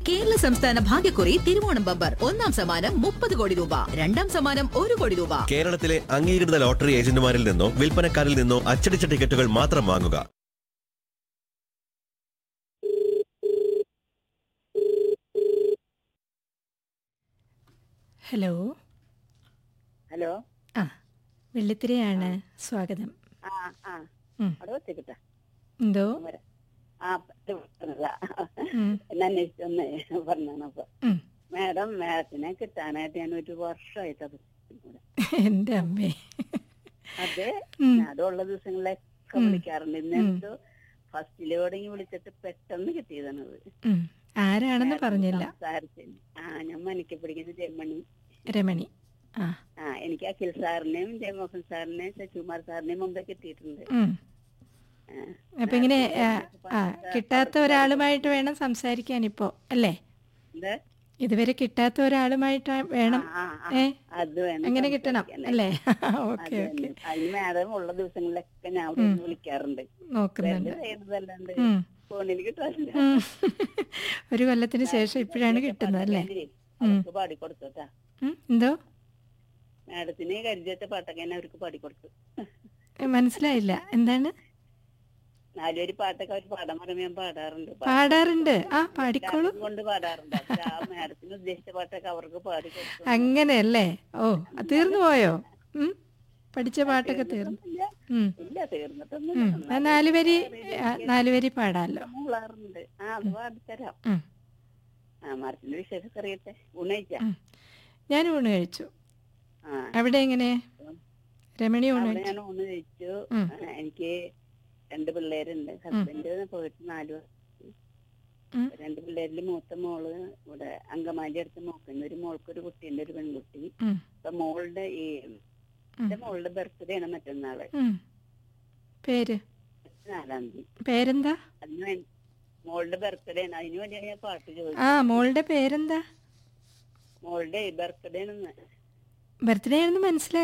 കേരള സംസ്ഥാന ഭാഗ്യക്കുറി തിരുവോണം ബമ്പർ ഒന്നാം സമ്മാനം മുപ്പത് കോടി രൂപ രണ്ടാം സമ്മാനം ഒരു കോടി രൂപ കേരളത്തിലെ അംഗീകൃത ലോട്ടറി ഏജന്റുമാരിൽ നിന്നോ വിൽപ്പനക്കാരിൽ നിന്നോ അച്ചടിച്ച ടിക്കറ്റുകൾ മാത്രം വാങ്ങുക ഹലോ ഹലോ ആ വെള്ളിത്തിരയാണ് സ്വാഗതം ആ ആ ഉം. അവിടെ വെച്ചേക്കട്ടെ എന്തോ വരാം ആ ഇത് വിളിച്ചതാ. ഉം. എന്നെ അന്വേഷിച്ചൊന്ന് പറഞ്ഞാണ് അപ്പൊ ഉം. മാഡം മാഡത്തിനെ കിട്ടാനായിട്ട് ഞാൻ ഒരു വർഷമായിട്ട് അത് ഇവിടെ. എൻ്റെ അമ്മേ അത് ഉം. മാഡം ഉള്ള ദിവസങ്ങളിലൊക്കെ ഉം. വിളിക്കാറുണ്ട് ഇന്നെന്തോ ഫസ്റ്റിലെ തുടങ്ങി വിളിച്ചിട്ട് പെട്ടെന്ന് കിട്ടിയതാണ് അത് ഉം. ആരാണെന്ന് പറഞ്ഞില്ല സംസാരിച്ചില്ല ആ ഞാൻ മനക്കി പിടിക്കുന്ന ജയമണി രമണി ആ ആ എനിക്ക് അഖിൽ സാറിനെയും ജയമോഹൻ സാറിനെയും ശശികുമാർ സാറിനെയും മുമ്പേ കിട്ടിയിട്ടുണ്ട് ഉം. ആ. അപ്പൊ ഇങ്ങനെ ആ, ആ കിട്ടാത്ത ഒരാളുമായിട്ട് വേണം സംസാരിക്കാൻ ഇപ്പോ അല്ലേ എന്താ ഇതുവരെ കിട്ടാത്ത ഒരാളുമായിട്ട് വേണം ആ, ആ, ആ. ഏ അത് വേണം അങ്ങനെ കിട്ടണം സംസാരിക്കാൻ. അല്ലേ അത് ഓക്കെ ഓക്കെ തന്നെ. അതിന് മാഡം ഉള്ള ദിവസങ്ങളിലൊക്കെ ഞാൻ അവിടെ നിന്ന് വിളിക്കാറുണ്ട് നോക്കുന്നുണ്ട് വെറുതെ ചെയ്യുന്നതല്ലാണ്ട് ഉം. ഫോണിൽ കിട്ടാറില്ല ഉം. ഒരു കൊല്ലത്തിന് ശേഷം ഇപ്പോഴാണ് കിട്ടുന്നത് അല്ലേ അവർക്ക് പാടിക്കൊടുത്തോട്ടാ ഉം. എന്തോ മാഡത്തിന് കരുതിച്ച പാട്ടൊക്കെ ഞാൻ അവർക്ക് പാടിക്കൊടുത്തു ഏ, മനസ്സിലായില്ല എന്താണ് നാലുപേര് പാട്ടൊക്കെ അവർ പാടാൻ പറയുമ്പോൾ ഞാൻ പാടാറുണ്ട് പാടാറുണ്ട് ആ പാടിക്കോളൂ രാഗം കൊണ്ട് പാടാറുണ്ട് അപ്പൊ ആ മാഡത്തിന് ഉദ്ദേശിച്ച പാട്ടൊക്കെ അവർക്ക് പാടിക്കൊടുത്തു അങ്ങനെയല്ലേ ഓ അത് തീർന്നു പോയോ ഉം പഠിച്ച പാട്ടൊക്കെ തീർന്നു ഇല്ല ഉം ഇല്ല തീർന്നിട്ടൊന്നും ഉം ആ നാല് വരി ആ, നാല് വരി പാടാലോ മൂളാറുണ്ട് ആ അത് പാടിത്തരാം ഉം ആ മരത്തിന്റെ വിശേഷമൊക്കെ അറിയട്ടെ ഉണയിച്ച ഉം. ഞാൻ ഊണ് കഴിച്ചു ആ അവിടെ എങ്ങനെ രമണി ഊണ് അവിടെ കഴിച്ചു ഞാൻ ഊണ് കഴിച്ചു ഉം. ആ, എനിക്ക് രണ്ട് പിള്ളേരുണ്ട് ഹസ്ബൻഡ് പോയിട്ട് നാല് വർഷം ഉം. രണ്ട് പിള്ളേരിൽ മൂത്ത മോള് ഇവിടെ അങ്കമാലി അടുത്ത് നോക്കുന്ന ഒരു മോൾക്ക് ഒരു കുട്ടിയുണ്ട് ഒരു പെൺകുട്ടി ഉം. അപ്പൊ മോളുടെ ഈ എന്റെ മോളുടെ ബർത്ത്ഡേ ആണ് മറ്റന്നാള് ഉം. പേര് നാലാം തീയതി പേരെന്താ അതിന് വേണ്ടി മോളുടെ ബർത്ത്ഡേ ആണ് അതിന് വേണ്ടിയാണ് ഞാൻ പാട്ട് ചോദിച്ചത് ആ മോളുടെ പേരെന്താ മോളുടെ ബർത്ത്ഡേ ആണെന്ന് ബർത്ത്ഡേ ആണെന്ന് മനസ്സിലായി